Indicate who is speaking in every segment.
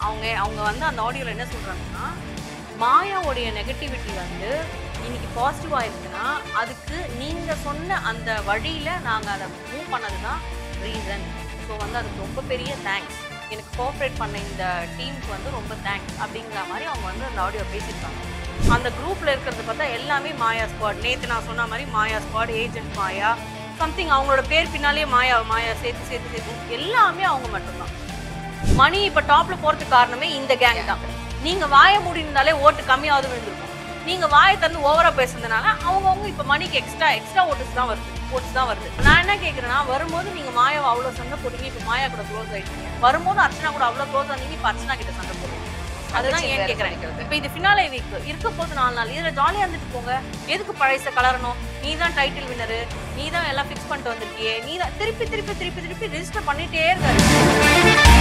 Speaker 1: அவங்க அவங்க வந்து அந்த ஆடியோல என்ன சொல்றாங்கன்னா மாயாவுடைய நெகட்டிவிட்டி வந்து இன்னைக்கு பாசிட்டிவா இருக்குன்னா அதுக்கு நீங்க சொன்ன அந்த வழியில நாங்க அதை மூவ் பண்ணதுதான் ரீசன் ஸோ வந்து அதுக்கு ரொம்ப பெரிய தேங்க்ஸ் எனக்கு கோஆப்ரேட் பண்ண இந்த டீமுக்கு வந்து ரொம்ப தேங்க்ஸ் அப்படிங்கிற மாதிரி அவங்க வந்து அந்த ஆடியோ பேசியிருக்காங்க அந்த குரூப்ல இருக்கிறது பார்த்தா எல்லாமே மாயா ஸ்குவாட் நேத்து நான் சொன்ன மாதிரி Maya squad agent Maya something அவங்களோட பேர் பின்னாலேயே மாயா மாயா சேர்த்து சேர்த்து சேர்த்து எல்லாமே அவங்க மட்டும்தான் மணி இப்ப டாப்ல போறதுக்கு காரணமே இந்த கேங் தான் நீங்க வாயை மூடினாலே ஓட்டு கம்மியாவது விழுந்திருக்கும் நீங்க வாயை தந்து ஓவரா பேசுனதுனால அவங்கவுங்க இப்ப மணிக்கு எக்ஸ்ட்ரா எக்ஸ்ட்ரா ஓட்டுஸ் தான் வருது ஓட்ஸ் தான் வருது நான் என்ன கேக்குறேன்னா வரும்போது நீங்க மாயாவை அவ்வளவு சண்டை போட்டீங்க இப்ப மாயா கூட க்ளோஸ் ஆயிட்டீங்க வரும்போது அர்ச்சனா கூட அவ்வளவு க்ளோஸ் ஆனீங்க இப்ப அர்ச்சனா கிட்ட சண்டை போடுறீங்க அதுதான்
Speaker 2: தங்கச்சி
Speaker 1: ஏன்
Speaker 2: வேற
Speaker 1: கேக்குறேன்
Speaker 2: சொல்லிக்கிறது.
Speaker 1: இப்ப இது ஃபினாலே வீக் இருக்க போது நாலு நாள் இதுல ஜாலியா இருந்துட்டு போங்க எதுக்கு பழைச கலரணும் நீ தான் டைட்டில் வின்னரு நீ தான் எல்லாம் ஃபிக்ஸ் பண்ணிட்டு வந்திருக்கியே நீ தான் திருப்பி திருப்பி திருப்பி திருப்பி ரெஜிஸ்டர் பண்ணிட்டே இருக்காரு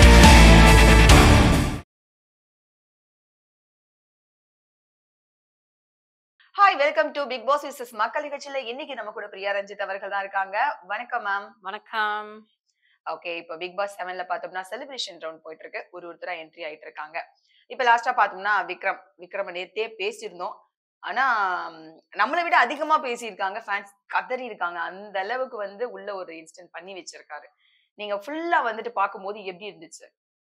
Speaker 2: hi welcome to Bigg Boss viewers மக்கள் நிகழ்ச்சியில இன்னைக்கு நம்ம கூட பிரியா ரஞ்சித் அவர்கள் தான் இருக்காங்க வணக்கம் மேம்
Speaker 1: வணக்கம்
Speaker 2: ஓகே இப்போ பிக் பாஸ் செவன்ல பார்த்தோம்னா செலிப்ரேஷன் ரவுண்ட் போயிட்டு இருக்கு ஒரு ஒருத்தரா என்ட்ரி ஆயிட்டு இருக்காங்க இப்போ லாஸ்டா பார்த்தோம்னா விக்ரம் விக்ரம் நேத்தே பேசியிருந்தோம் ஆனா ம், நம்மளை விட அதிகமா பேசியிருக்காங்க ஃபேன்ஸ் கதறி இருக்காங்க அந்த அளவுக்கு வந்து உள்ள ஒரு இன்ஸ்டன்ட் பண்ணி வச்சிருக்காரு நீங்க ஃபுல்லா வந்துட்டு பார்க்கும்போது எப்படி இருந்துச்சு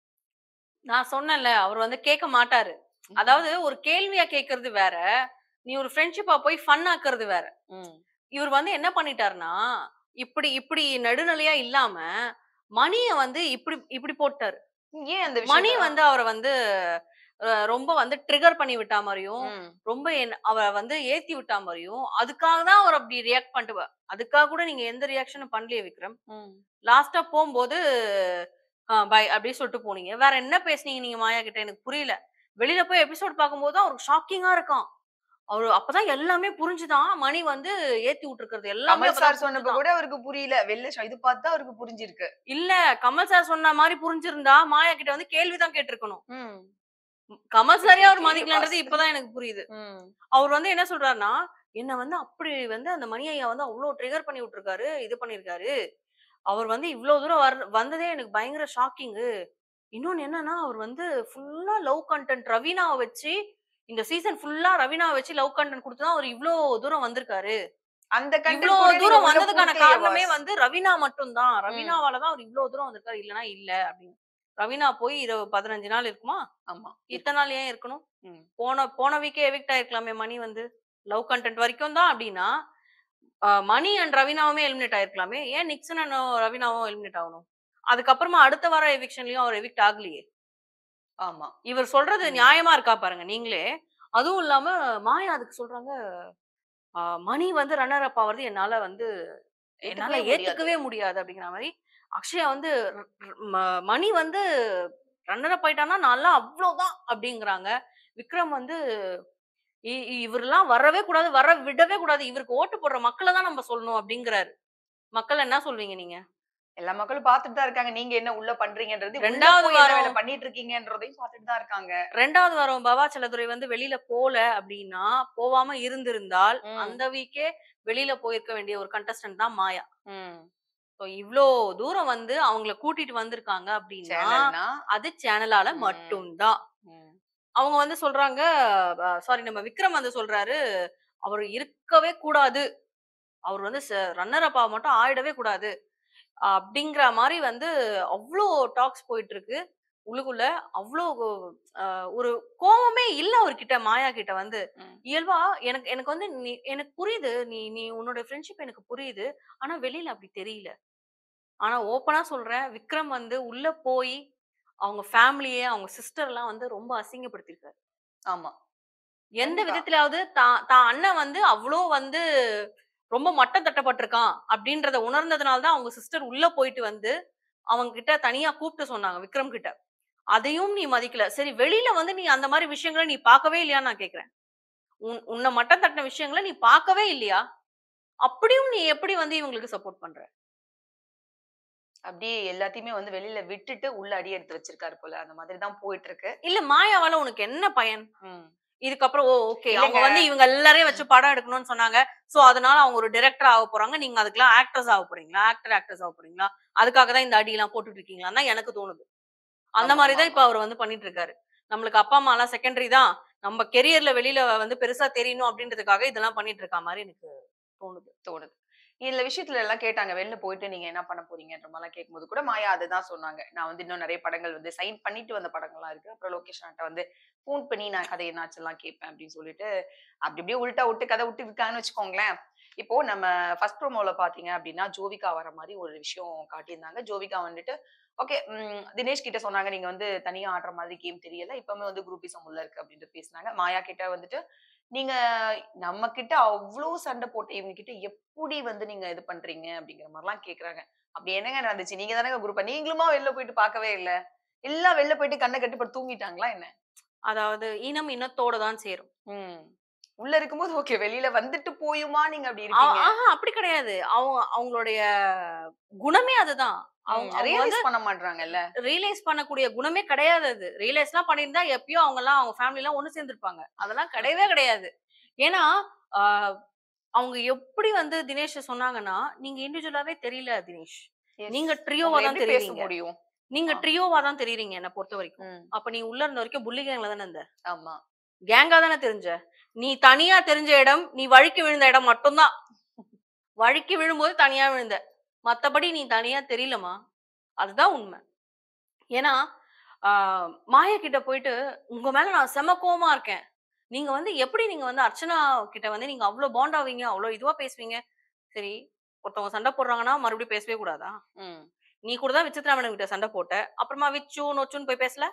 Speaker 1: நான் சொன்னேன்ல அவர் வந்து கேட்க மாட்டாரு அதாவது ஒரு கேள்வியா கேட்கறது வேற நீ ஒரு ஃப்ரெண்ட்ஷிப்பா போய் ஃபன் ஆக்குறது வேற
Speaker 2: ம்,
Speaker 1: இவர் வந்து என்ன பண்ணிட்டாருன்னா இப்படி இப்படி நடுநிலையா இல்லாம மணிய வந்து இப்படி இப்படி போட்டாரு
Speaker 2: ஏன் அந்த
Speaker 1: மணி
Speaker 2: விஷயம்
Speaker 1: வந்து அவரை வந்து அஹ், ரொம்ப வந்து ட்ரிகர் பண்ணி விட்டா மாதிரியும் ரொம்ப என்- அவரை வந்து ஏத்தி விட்டா மாதிரியும் அதுக்காக தான் அவர் அப்படி ரியாக்ட் பண்ணிட்டு வ- அதுக்காக கூட நீங்க எந்த ரியாக்ஷனும் பண்ணலையே விக்ரம் லாஸ்டா போகும்போது பை அப்படி சொல்லிட்டு போனீங்க வேற என்ன பேசுனீங்க நீங்க மாயா கிட்ட எனக்கு புரியல வெளியில போய் எபிசோட் பார்க்கும்போது தான் அவருக்கு ஷாக்கிங்கா இருக்கான் அவரு அப்பதான் எல்லாமே புரிஞ்சுதான் மணி வந்து ஏத்தி விட்டுருக்கிறது எல்லாமே
Speaker 2: கமல்
Speaker 1: அப்பதான்
Speaker 2: சார் சொன்னப்ப
Speaker 1: புரிஞ்சுதான்.
Speaker 2: கூட அவருக்கு புரியல வெளில show- இது பார்த்தா அவருக்கு புரிஞ்சிருக்கு
Speaker 1: இல்ல கமல் சார் சொன்ன மாதிரி புரிஞ்சிருந்தா மாயா கிட்ட வந்து கேள்விதான் கேட்டிருக்கணும் கமல் சாரே அவர்
Speaker 2: கேள்வி
Speaker 1: மதிக்கலன்றது
Speaker 2: பாஸ்.
Speaker 1: இப்பதான் எனக்கு புரியுது அவர் வந்து என்ன சொல்றாருன்னா என்ன வந்து அப்படி வந்து அந்த மணி ஐயா வந்து அவ்வளவு ட்ரிகர் பண்ணி விட்டுருக்காரு இது பண்ணிருக்காரு அவர் வந்து இவ்வளவு தூரம் வர் வந்ததே எனக்கு பயங்கர ஷாக்கிங்கு இன்னொன்னு என்னன்னா அவர் வந்து ஃபுல்லா லவ் கண்டென்ட் ரவீனாவை வச்சு இந்த சீசன் ஃபுல்லா ரவீனாவை வச்சு லவ் கண்டென்ட் கொடுத்து தான் அவர் இவ்வளவு தூரம் வந்திருக்காரு
Speaker 2: அந்த content கூட
Speaker 1: இவ்வளவு
Speaker 2: நீங்க
Speaker 1: தூரம்
Speaker 2: உள்ள
Speaker 1: வந்ததுக்கான
Speaker 2: கொடுக்கலையே
Speaker 1: காரணமே
Speaker 2: boss.
Speaker 1: வந்து ரவீனா மட்டும்தான் ரவீனாவால தான் அவர் இவ்வளவு தூரம் வந்திருக்காரு இல்லனா இல்ல அப்படின்னு ரவீனா போய் இரு பதினஞ்சு நாள் இருக்குமா
Speaker 2: ஆமா
Speaker 1: இத்தனை நாள் ஏன் இருக்கணும்
Speaker 2: ம்.
Speaker 1: போன போன வீக்கே எவிக்ட் ஆயிருக்கலாமே மணி வந்து லவ் கண்டென்ட் வரைக்கும் தான் அப்படின்னா ஆஹ் மணி அண்ட் ரவீனாவுமே எலிமினேட் ஆயிருக்கலாமே ஏன் நிக்சன் அண்ட் ரவீனாவும் எலிமினேட் ஆகணும் அதுக்கப்புறமா அடுத்த வார எவிக்ஷன்லயும் அவர் எவிக்ட் ஆகலையே
Speaker 2: ஆமா
Speaker 1: இவர் சொல்றது
Speaker 2: ம்.
Speaker 1: நியாயமா இருக்கா பாருங்க நீங்களே அதுவும் இல்லாம மாயா அதுக்கு சொல்றாங்க ஆஹ் மணி வந்து ரன்னர் அப் ஆவறது என்னால வந்து என்னால
Speaker 2: ஏத்துக்கவே முடியாது.
Speaker 1: ஏத்துக்கவே முடியாது அப்படிங்கிற மாதிரி அக்ஷயா வந்து ர- ர- ம- மணி வந்து ரன்னர் அப் ஆயிட்டானா நல்லா அவ்வளவுதான் அப்படிங்கிறாங்க விக்ரம் வந்து இ- இ- இவரெல்லாம் வரவே கூடாது வர விடவே கூடாது இவருக்கு ஓட்டு போடுற மக்களை தான் நம்ம சொல்லணும் அப்படிங்கிறாரு மக்கள் என்ன சொல்வீங்க நீங்க
Speaker 2: எல்லா மக்களும் பார்த்துட்டு தான் இருக்காங்க நீங்க என்ன உள்ள பண்றீங்கன்றது உள்ள
Speaker 1: ரெண்டாவது
Speaker 2: போய் என்ன
Speaker 1: வாரம்
Speaker 2: வேலை பண்ணிட்டு இருக்கீங்கன்றதையும் பார்த்துட்டு தான் இருக்காங்க
Speaker 1: ரெண்டாவது வாரம் பவா செல்லதுரை வந்து வெளியில போல அப்படின்னா போவாம இருந்திருந்தால்
Speaker 2: ம்.
Speaker 1: அந்த வீக்கே வெளியில போயிருக்க வேண்டிய ஒரு கண்டஸ்டன்ட் தான் மாயா ஸோ இவ்ளோ தூரம் வந்து அவங்கள கூட்டிட்டு வந்திருக்காங்க அப்படின்னா
Speaker 2: சேனல்னா
Speaker 1: அது சேனலால
Speaker 2: ம்.
Speaker 1: மட்டும்தான் அவங்க வந்து சொல்றாங்க சாரி நம்ம விக்ரம் வந்து சொல்றாரு அவர் இருக்கவே கூடாது அவர் வந்து ரன்னர் அப்பா மட்டும் ஆயிடவே கூடாது அப்படிங்கிற மாதிரி வந்து அவ்வளோ டாக்ஸ் போயிட்டு இருக்கு உள்ளுக்குள்ள அவ்வளோ அஹ், ஒரு கோவமே இல்ல அவர்கிட்ட மாயா கிட்ட வந்து
Speaker 2: ம்.
Speaker 1: இயல்பா எனக்கு எனக்கு வந்து நீ எனக்கு புரியுது நீ நீ உன்னோட ஃப்ரெண்ட்ஷிப் எனக்கு புரியுது ஆனா வெளியில அப்படி தெரியல ஆனா ஓப்பனா சொல்றேன் விக்ரம் வந்து உள்ள போய் அவங்க ஃபேமிலியே அவங்க சிஸ்டர் எல்லாம் வந்து ரொம்ப அசிங்கப்படுத்திருக்காரு
Speaker 2: ஆமா
Speaker 1: எந்த
Speaker 2: கண்டிப்பா.
Speaker 1: விதத்திலாவது தான் தான் அண்ணன் வந்து அவ்வளோ வந்து ரொம்ப மட்டம் தட்டப்பட்டிருக்கான் அப்படின்றத உணர்ந்ததுனால தான் அவங்க சிஸ்டர் உள்ள போயிட்டு வந்து அவங்க கிட்ட தனியா கூப்பிட்டு சொன்னாங்க விக்ரம் கிட்ட அதையும் நீ மதிக்கல சரி வெளியில வந்து நீ அந்த மாதிரி விஷயங்களை நீ பார்க்கவே இல்லையான்னு நான் கேக்குறேன் உன் உன்னை மட்டம் தட்டின விஷயங்களை நீ பார்க்கவே இல்லையா அப்படியும் நீ எப்படி வந்து இவங்களுக்கு சப்போர்ட் பண்ற
Speaker 2: அப்படியே எல்லாத்தையுமே வந்து வெளியில விட்டுட்டு உள்ள அடி எடுத்து வச்சிருக்காரு போல அந்த மாதிரி தான் போயிட்டு இருக்கு
Speaker 1: இல்ல மாயாவால உனக்கு என்ன பயன்
Speaker 2: ம்.
Speaker 1: இதுக்கப்புறம் ஓ ஓகே அவங்க
Speaker 2: இல்லைங்க.
Speaker 1: வந்து இவங்க எல்லாரையும் வச்சு படம் எடுக்கணும்னு சொன்னாங்க சோ அதனால அவங்க ஒரு டைரக்டர் ஆக போறாங்க நீங்க அதுக்கெல்லாம் ஆக்டர்ஸ் ஆக போறீங்களா ஆக்டர் ஆக்டர்ஸ் ஆக போறீங்களா அதுக்காக தான் இந்த அடி எல்லாம் போட்டுட்டு இருக்கீங்களா தான் எனக்கு தோணுது அந்த
Speaker 2: ஆமா,
Speaker 1: மாதிரி
Speaker 2: ஆமா,
Speaker 1: தான் இப்ப அவர் வந்து பண்ணிட்டு இருக்காரு நம்மளுக்கு அப்பா அம்மா எல்லாம் செகண்டரி தான் நம்ம கெரியர்ல வெளியில வந்து பெருசா தெரியணும் அப்படின்றதுக்காக இதெல்லாம் பண்ணிட்டு இருக்க மாதிரி எனக்கு தோணுது
Speaker 2: தோணுது இதுல விஷயத்துல எல்லாம் கேட்டாங்க வெளில போயிட்டு நீங்க என்ன பண்ண போறீங்கன்ற மாதிரிலாம் கேட்கும்போது கூட மாயா அதுதான் சொன்னாங்க நான் வந்து இன்னும் நிறைய படங்கள் வந்து சைன் பண்ணிட்டு வந்த படங்கள்லாம் இருக்கு அப்புறம் லொகேஷன் வந்து ஃபோன் பண்ணி நான் கதை என்னாச்சு எல்லாம் கேட்பேன் அப்படின்னு சொல்லிட்டு அப்படி அப்படியே உள்டா விட்டு கதை விட்டு இருக்கான்னு வச்சுக்கோங்களேன் இப்போ நம்ம ஃபர்ஸ்ட் ப்ரோமோல பாத்தீங்க அப்படின்னா ஜோவிகா வர மாதிரி ஒரு விஷயம் காட்டியிருந்தாங்க ஜோவிகா வந்துட்டு ஓகே தினேஷ் கிட்ட சொன்னாங்க நீங்க வந்து தனியா ஆடுற மாதிரி கேம் தெரியல இப்பவுமே வந்து குரூப்பிசம் உள்ள இருக்கு அப்படின்ட்டு பேசினாங்க மாயா கிட்ட வந்துட்டு நீங்க நம்ம கிட்ட அவ்வளவு சண்டை போட்ட இவங்க கிட்ட எப்படி வந்து நீங்க இது பண்றீங்க அப்படிங்கிற மாதிரிலாம் கேக்குறாங்க அப்படி என்னங்க நடந்துச்சு நீங்க தானே குரூப் நீங்களுமா வெளில போயிட்டு பார்க்கவே இல்ல எல்லாம் வெளில போயிட்டு கண்ணை கட்டுப்பட்டு தூங்கிட்டாங்களா என்ன
Speaker 1: அதாவது இனம் இனத்தோட தான் சேரும்
Speaker 2: ம். உள்ள இருக்கும்போது ஓகே வெளியில வந்துட்டு போயுமா நீங்க அப்படி
Speaker 1: ஆ-
Speaker 2: இருக்கீங்க
Speaker 1: ஆஹா அப்படி கிடையாது அவங்க அவங்களுடைய குணமே அதுதான் அவங்க அவங்க வந்து
Speaker 2: ரியலைஸ் பண்ண மாட்டாங்கல்ல
Speaker 1: ரியலைஸ் பண்ணக்கூடிய குணமே கிடையாது அது ரியலைஸ்லாம் பண்ணியிருந்தா எப்பயோ அவங்க எல்லாம் அவங்க ஃபேமிலி எல்லாம் ஒண்ணு சேர்ந்திருப்பாங்க அதெல்லாம் கிடையவே கிடையாது ஏன்னா ஆஹ், அவங்க எப்படி வந்து தினேஷ் சொன்னாங்கன்னா நீங்க இண்டிவிஜுவலாவே தெரியல தினேஷ் நீங்க ட்ரியோவா தான்
Speaker 2: எப்படி பேச
Speaker 1: தெரியுறீங்க
Speaker 2: முடியும்
Speaker 1: நீங்க
Speaker 2: ஆ.
Speaker 1: ட்ரியோவா தான் தெரியுறீங்க என்ன பொறுத்த வரைக்கும்
Speaker 2: ம்,
Speaker 1: அப்ப நீ உள்ள இருந்த வரைக்கும் புள்ளி கேங்ல தானே இருந்த
Speaker 2: ஆமா
Speaker 1: கேங்கா தானே தெரிஞ்ச நீ தனியா தெரிஞ்ச இடம் நீ வழுக்கி விழுந்த இடம் மட்டும்தான் வழுக்கி விழும்போது தனியா விழுந்த மத்தபடி நீ தனியா தெரியலமா அதுதான் உண்மை ஏன்னா ஆஹ், மாயா கிட்ட போயிட்டு உங்க மேல நான் செம கோவமா இருக்கேன் நீங்க வந்து எப்படி நீங்க வந்து அர்ச்சனா கிட்ட வந்து நீங்க அவ்வளவு பாண்ட் ஆவீங்க அவ்வளவு இதுவா பேசுவீங்க சரி ஒருத்தவங்க சண்டை போடுறாங்கன்னா மறுபடியும் பேசவே கூடாதா
Speaker 2: ம்.
Speaker 1: நீ கூட தான் விசித்ரா மேடம் கிட்ட சண்டை போட்ட அப்புறமா விச்சு நொச்சுன்னு போய் பேசல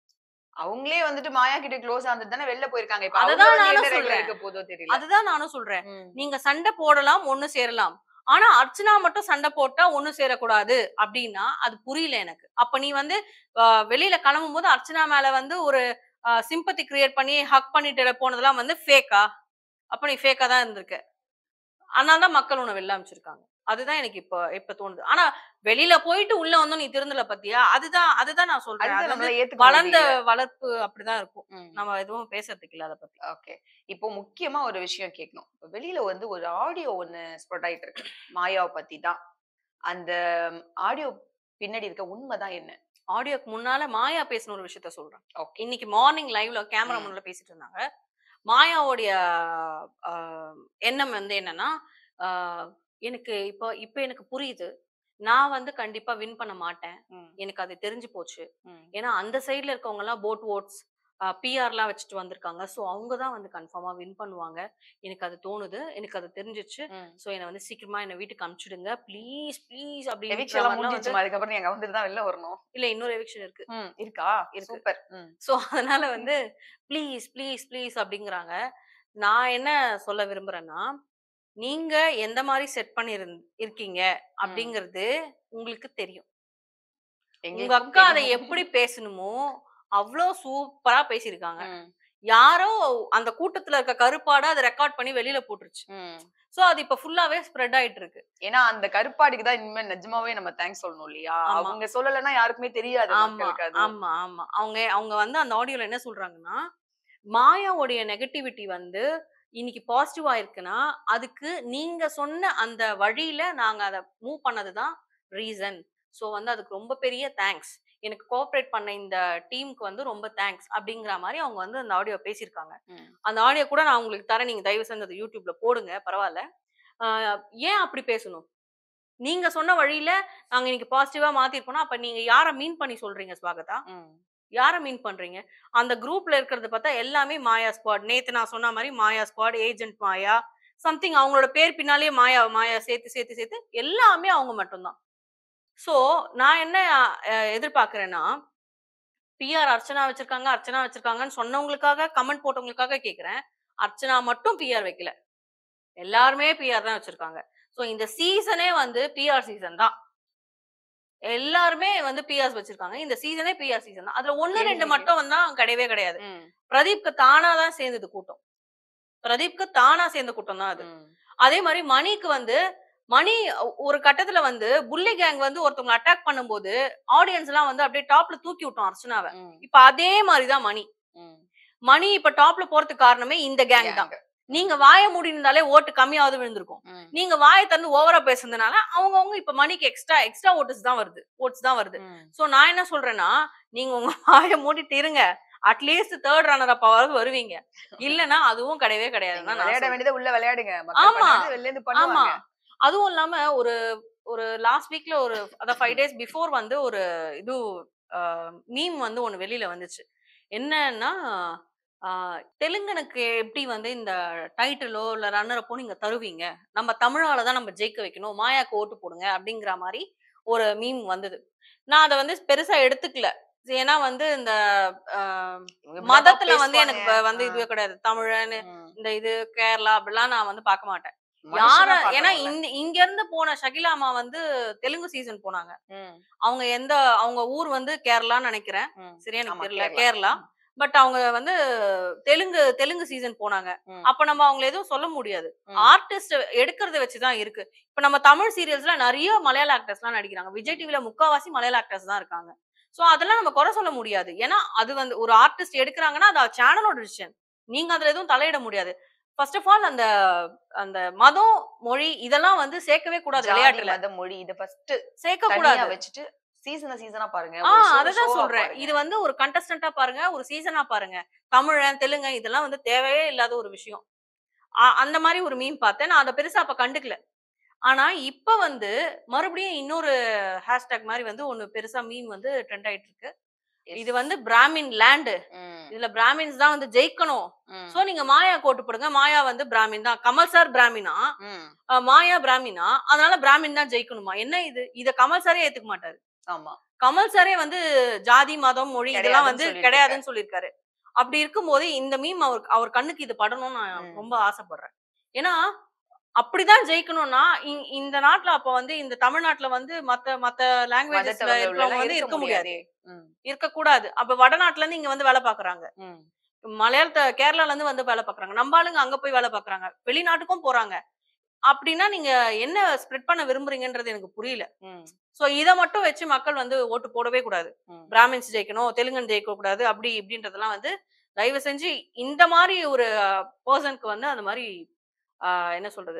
Speaker 2: அவங்களே வந்துட்டு மாயா கிட்ட க்ளோஸ் ஆனது தானே வெளில போயிருக்காங்க இப்ப
Speaker 1: அததான்
Speaker 2: அவங்க வந்து
Speaker 1: நானும்
Speaker 2: எந்த
Speaker 1: சொல்றேன்.
Speaker 2: இருக்க போதோ தெரியல
Speaker 1: அதுதான் நானும் சொல்றேன்
Speaker 2: ம்.
Speaker 1: நீங்க சண்டை போடலாம் ஒண்ணு சேரலாம் ஆனா அர்ச்சனா மட்டும் சண்டை போட்டா ஒண்ணு சேரக்கூடாது அப்படின்னா அது புரியல எனக்கு அப்ப நீ வந்து ஆஹ், வெளியில கிளம்பும் போது அர்ச்சனா மேல வந்து ஒரு சிம்பத்தி கிரியேட் பண்ணி ஹக் பண்ணிட்டு போனதெல்லாம் வந்து ஃபேக்கா அப்ப நீ ஃபேக்கா தான் இருந்திருக்க அதனால தான் மக்கள் உன்னை வெளில அமைச்சிருக்காங்க அதுதான் எனக்கு இப்ப இப்ப தோணுது ஆனா வெளியில போயிட்டு உள்ள வந்து நீ திருந்தல பத்தியா அதுதான் அதுதான் நான் சொல்றேன்
Speaker 2: அதுதான்
Speaker 1: அது வந்து
Speaker 2: நம்மளால ஏத்துக்க
Speaker 1: வளர்ந்த
Speaker 2: முடியல.
Speaker 1: வளர்ப்பு அப்படிதான் இருக்கும்
Speaker 2: ம்.
Speaker 1: நம்ம எதுவும் பேசுறதுக்கு இல்ல அதை பத்தி
Speaker 2: ஓகே இப்போ முக்கியமா ஒரு விஷயம் கேட்கணும் இப்போ வெளியில வந்து ஒரு ஆடியோ ஒண்ணு ஸ்ப்ரெட் ஆயிட்டு இருக்கு மாயாவை பத்தி தான் அந்த ஆடியோ பின்னாடி இருக்க உண்மைதான் என்ன
Speaker 1: ஆடியோக்கு முன்னால மாயா பேசின ஒரு விஷயத்த சொல்றேன்
Speaker 2: ஓகே
Speaker 1: இன்னைக்கு மார்னிங் லைவ்ல கேமரா
Speaker 2: ம்.
Speaker 1: முன்னால பேசிட்டு இருந்தாங்க மாயாவுடைய ஆஹ், எண்ணம் வந்து என்னன்னா ஆஹ், எனக்கு இப்போ இப்போ எனக்கு புரியுது நான் வந்து கண்டிப்பா வின் பண்ண மாட்டேன் எனக்கு அது தெரிஞ்சு போச்சு ஏன்னா அந்த சைடுல இருக்கவங்க எல்லாம் போட் ஓட்ஸ் பிஆர்லாம் வச்சுட்டு வந்திருக்காங்க ஸோ அவங்க தான் வந்து கன்ஃபார்மா வின் பண்ணுவாங்க எனக்கு அது தோணுது எனக்கு அது தெரிஞ்சிச்சு ஸோ என்னை வந்து சீக்கிரமா என்னை வீட்டுக்கு அனுப்பிச்சிடுங்க ப்ளீஸ் ப்ளீஸ்
Speaker 2: எவிக்ஷன் எல்லாம்
Speaker 1: அப்படின்னு
Speaker 2: முடிஞ்சிச்சு அதுக்கப்புறம் எங்க வந்துட்டு தான் வெளில வரணும்
Speaker 1: இல்ல இன்னொரு எவிக்ஷன் இருக்கு
Speaker 2: ம், இருக்கா
Speaker 1: இருக்கு.
Speaker 2: சூப்பர்
Speaker 1: ஸோ அதனால வந்து ப்ளீஸ் ப்ளீஸ் ப்ளீஸ் அப்படிங்கிறாங்க நான் என்ன சொல்ல விரும்புறேன்னா நீங்க எந்த மாதிரி செட் பண்ணி இருக்கீங்க அப்படிங்கிறது உங்களுக்கு தெரியும் உங்க அக்கா அதை எப்படி பேசணுமோ அவ்வளோ சூப்பரா பேசியிருக்காங்க யாரோ அந்த கூட்டத்துல இருக்க கருப்பாட அதை ரெக்கார்ட் பண்ணி வெளியில போட்டுருச்சு சோ அது இப்ப ஃபுல்லாவே ஸ்ப்ரெட் ஆயிட்டு இருக்கு
Speaker 2: ஏன்னா அந்த கருப்பாடிக்கு தான் இனிமே நிஜமாவே நம்ம தேங்க்ஸ் சொல்லணும் இல்லையா
Speaker 1: ஆமா.
Speaker 2: அவங்க சொல்லலைன்னா யாருக்குமே தெரியாது
Speaker 1: ஆமா
Speaker 2: மக்களுக்கு அது.
Speaker 1: ஆமா ஆமா அவங்க அவங்க வந்து அந்த ஆடியோல என்ன சொல்றாங்கன்னா மாயாவுடைய நெகட்டிவிட்டி வந்து இன்னைக்கு பாசிட்டிவா இருக்குன்னா அதுக்கு நீங்க சொன்ன அந்த வழியில நாங்க அதை மூவ் பண்ணதுதான் ரீசன் ஸோ வந்து அதுக்கு ரொம்ப பெரிய தேங்க்ஸ் எனக்கு கோஆப்ரேட் பண்ண இந்த டீமுக்கு வந்து ரொம்ப தேங்க்ஸ் அப்படிங்கிற மாதிரி அவங்க வந்து அந்த ஆடியோ பேசியிருக்காங்க
Speaker 2: ம்.
Speaker 1: அந்த ஆடியோ கூட நான் உங்களுக்கு தரேன் நீங்க தயவு செஞ்சு அதை யூடியூப்ல போடுங்க பரவாயில்ல ஆஹ் ஏன் அப்படி பேசணும் நீங்க சொன்ன வழியில நாங்க இன்னைக்கு பாசிட்டிவா மாத்திருக்கோம்னா அப்ப நீங்க யார மீன் பண்ணி சொல்றீங்க ஸ்வாகதா
Speaker 2: ம்.
Speaker 1: யார மீன் பண்றீங்க அந்த குரூப்ல இருக்கிறது பார்த்தா எல்லாமே மாயா ஸ்குவாட் நேத்து நான் சொன்ன மாதிரி Maya squad agent Maya something அவங்களோட பேர் பின்னாலேயே மாயா மாயா சேர்த்து சேர்த்து சேர்த்து எல்லாமே அவங்க மட்டும்தான் சோ நான் என்ன அஹ், எதிர்பார்க்கறேன்னா பிஆர் அர்ச்சனா வச்சிருக்காங்க அர்ச்சனா வச்சிருக்காங்கன்னு சொன்னவங்களுக்காக கமெண்ட் போட்டவங்களுக்காக கேக்குறேன் அர்ச்சனா மட்டும் பிஆர் வைக்கல எல்லாருமே பிஆர் தான் வச்சிருக்காங்க சோ இந்த சீசனே வந்து பிஆர் சீசன் தான் எல்லாருமே வந்து பிஆர்ஸ் வச்சிருக்காங்க இந்த சீசனே பிஆர் சீசன் தான் அதுல ஒண்ணு ரெண்டு
Speaker 2: கேள்வி.
Speaker 1: மட்டும் வந்தா கிடையவே கிடையாது
Speaker 2: ம்.
Speaker 1: பிரதீப்க்கு தானா தான் சேர்ந்தது கூட்டம் பிரதீப்க்கு தானா சேர்ந்த கூட்டம் தான் அது
Speaker 2: ம்.
Speaker 1: அதே மாதிரி மணிக்கு வந்து மணி ஒ- ஒரு கட்டத்துல வந்து புள்ளி கேங் வந்து ஒருத்தவங்க அட்டாக் பண்ணும்போது ஆடியன்ஸ் எல்லாம் வந்து அப்படியே டாப்ல தூக்கி விட்டோம் அர்ச்சனாவை
Speaker 2: ம்.
Speaker 1: இப்ப அதே மாதிரிதான் மணி
Speaker 2: ம்.
Speaker 1: மணி இப்ப டாப்ல போறதுக்கு காரணமே இந்த கேங் தான்
Speaker 2: Gang.
Speaker 1: நீங்க வாயை மூடினாலே ஓட்டு கம்மியாவது விழுந்திருக்கும்
Speaker 2: ம்,
Speaker 1: நீங்க வாயை திறந்து ஓவரா பேசுனதுனால அவங்கவங்க இப்ப மணிக்கு எக்ஸ்ட்ரா எக்ஸ்ட்ரா ஓட்டுஸ் தான் வருது ஓட்ஸ் தான் வருது
Speaker 2: ம்.
Speaker 1: சோ நான் என்ன சொல்றேன்னா நீங்க உங்க வாயை மூடிட்டு இருங்க அட்லீஸ்ட் தேர்ட் ரன்னர் அப்பாவது வருவீங்க இல்லனா அதுவும் கிடையவே
Speaker 2: நீங்க
Speaker 1: கிடையாது
Speaker 2: விளையாட வேண்டியதை உள்ள விளையாடுங்க மக்கள்
Speaker 1: ஆமா.
Speaker 2: பண்ணாததை வெளில இருந்து
Speaker 1: ஆமா
Speaker 2: பண்ணுவாங்க
Speaker 1: அதுவும் இல்லாம ஒரு ஒரு லாஸ்ட் வீக்ல ஒரு அத ஃபைவ் டேஸ் பிஃபோர் வந்து ஒரு இது மீம் வந்து ஒண்ணு வெளியில வந்துச்சு என்னன்னா ஆஹ், தெலுங்கனுக்கு எப்படி வந்து இந்த டைட்டிலோ இல்ல ரன்னரப்போ நீங்க தருவீங்க நம்ம தமிழால தான் நம்ம ஜெயிக்க வைக்கணும் மாயாக்கு ஓட்டு போடுங்க அப்படிங்கிற மாதிரி ஒரு மீம் வந்தது நான் அதை வந்து பெருசா எடுத்துக்கல ஏன்னா வந்து இந்த ஆஹ்,
Speaker 2: இவங்க இப்படிதான்
Speaker 1: மதத்துல வந்து எனக்கு
Speaker 2: பேசுவாங்க.
Speaker 1: வ- வந்து இதுவே கிடையாது தமிழன்னு
Speaker 2: ம்.
Speaker 1: இந்த இது கேரளா அப்படிலாம் நான் வந்து பார்க்க மாட்டேன்
Speaker 2: மனுஷனா
Speaker 1: யார ஏன்னா
Speaker 2: பார்க்கணும்ல.
Speaker 1: இந்த இங்க இருந்து போன ஷகிலா அம்மா வந்து தெலுங்கு சீசன் போனாங்க
Speaker 2: ம்,
Speaker 1: அவங்க எந்த அவங்க ஊர் வந்து கேரளான்னு நினைக்கிறேன்
Speaker 2: ம்.
Speaker 1: சரியா எனக்கு
Speaker 2: ஆமா,
Speaker 1: தெரியல
Speaker 2: கேரளா.
Speaker 1: கேரளா பட் அவங்க வந்து தெலுங்கு தெலுங்கு சீசன் போனாங்க
Speaker 2: ம்.
Speaker 1: அப்ப நம்ம அவங்கள எதுவும் சொல்ல முடியாது
Speaker 2: ம்.
Speaker 1: ஆர்டிஸ்ட் எடுக்கிறத வச்சுதான் இருக்கு இப்ப நம்ம தமிழ் சீரியல்ஸ்ல நிறைய மலையாள ஆக்டர்ஸ் எல்லாம் நடிக்கிறாங்க விஜய் டிவில முக்காவாசி மலையாள ஆக்டர்ஸ் தான் இருக்காங்க சோ அதெல்லாம் நம்ம குறை சொல்ல முடியாது ஏன்னா அது வந்து ஒரு ஆர்டிஸ்ட் எடுக்கிறாங்கன்னா அது சேனலோட டிசிஷன் நீங்க அதுல எதுவும் தலையிட முடியாது ஃபர்ஸ்ட் ஆஃப் ஆல் அந்த அந்த மதம் மொழி இதெல்லாம் வந்து சேர்க்கவே கூடாது
Speaker 2: ஜாதி,
Speaker 1: விளையாட்டுல
Speaker 2: மதம், மொழி இத ஃபர்ஸ்ட்
Speaker 1: சேர்க்க
Speaker 2: தனியா
Speaker 1: கூடாது
Speaker 2: வச்சுட்டு சீசன சீசனா பாருங்க
Speaker 1: ஆ
Speaker 2: ஒரு show
Speaker 1: அததான்
Speaker 2: show-ஆ
Speaker 1: சொல்றேன்
Speaker 2: பாருங்க.
Speaker 1: இது வந்து ஒரு கண்டஸ்டன்டா பாருங்க ஒரு சீசனா பாருங்க தமிழன் தெலுங்கு இதெல்லாம் வந்து தேவையே இல்லாத ஒரு விஷயம் ஆ- அந்த மாதிரி ஒரு மீன் பார்த்தேன் நான் அதை பெருசா அப்ப கண்டுக்கல ஆனா இப்ப வந்து மறுபடியும் இன்னொரு ஹேஷ்டேக் மாதிரி வந்து ஒண்ணு பெருசா மீன் வந்து ட்ரெண்ட் ஆயிட்டு இருக்கு
Speaker 2: Yes.
Speaker 1: இது வந்து பிராமின் லேண்டு
Speaker 2: ம்,
Speaker 1: இதுல பிராமின்ஸ் தான் வந்து ஜெயிக்கணும்
Speaker 2: ம்,
Speaker 1: சோ நீங்க மாயா கோட்டு போடுங்க மாயா வந்து பிராமின் தான் கமல் சார் பிராமினா
Speaker 2: ம்.
Speaker 1: அஹ் மாயா பிராமினா அதனால பிராமின் தான் ஜெயிக்கணுமா என்ன இது இத கமல் சாரே ஏத்துக்க மாட்டாரு
Speaker 2: ஆமா
Speaker 1: கமல் சாரே வந்து ஜாதி மதம் மொழி இதெல்லாம்
Speaker 2: கிடையாதுன்னு
Speaker 1: வந்து
Speaker 2: சொல்லியிருக்காரு.
Speaker 1: கிடையாதுன்னு சொல்லியிருக்காரு அப்படி இருக்கும்போது இந்த மீம் அவர் அவர் கண்ணுக்கு இது படணும்னு நான்
Speaker 2: ம்.
Speaker 1: ரொம்ப ஆசைப்படுறேன் ஏன்னா அப்படிதான் ஜெயிக்கணும்னா இ- இந்த நாட்டுல அப்ப வந்து இந்த தமிழ்நாட்டுல வந்து மத்த மத்த லாங்குவேஜஸ்ல
Speaker 2: மதத்தவங்க
Speaker 1: இருக்கிறவங்க
Speaker 2: உள்ளலாம்
Speaker 1: வந்து இருக்க முடியாது
Speaker 2: ம்,
Speaker 1: இருக்க கூடாது அப்ப வடநாட்டுல இருந்து இங்க வந்து வேலை பாக்குறாங்க
Speaker 2: ம்.
Speaker 1: மலையாளத்த கேரளால இருந்து வந்து வேலை பாக்குறாங்க நம்ம ஆளுங்க அங்க போய் வேலை பாக்குறாங்க வெளிநாட்டுக்கும் போறாங்க அப்படின்னா நீங்க என்ன ஸ்ப்ரெட் பண்ண விரும்புறீங்கன்றது எனக்கு புரியல
Speaker 2: ம்,
Speaker 1: சோ இத மட்டும் வச்சு மக்கள் வந்து ஓட்டு போடவே கூடாது
Speaker 2: ம்.
Speaker 1: பிராமின்ஸ் ஜெயிக்கணும் தெலுங்கன் ஜெயிக்க கூடாது அப்படி இப்படின்றதெல்லாம் வந்து தயவு செஞ்சு இந்த மாதிரி ஒரு பர்சனுக்கு வந்து அந்த மாதிரி ஆஹ், என்ன சொல்றது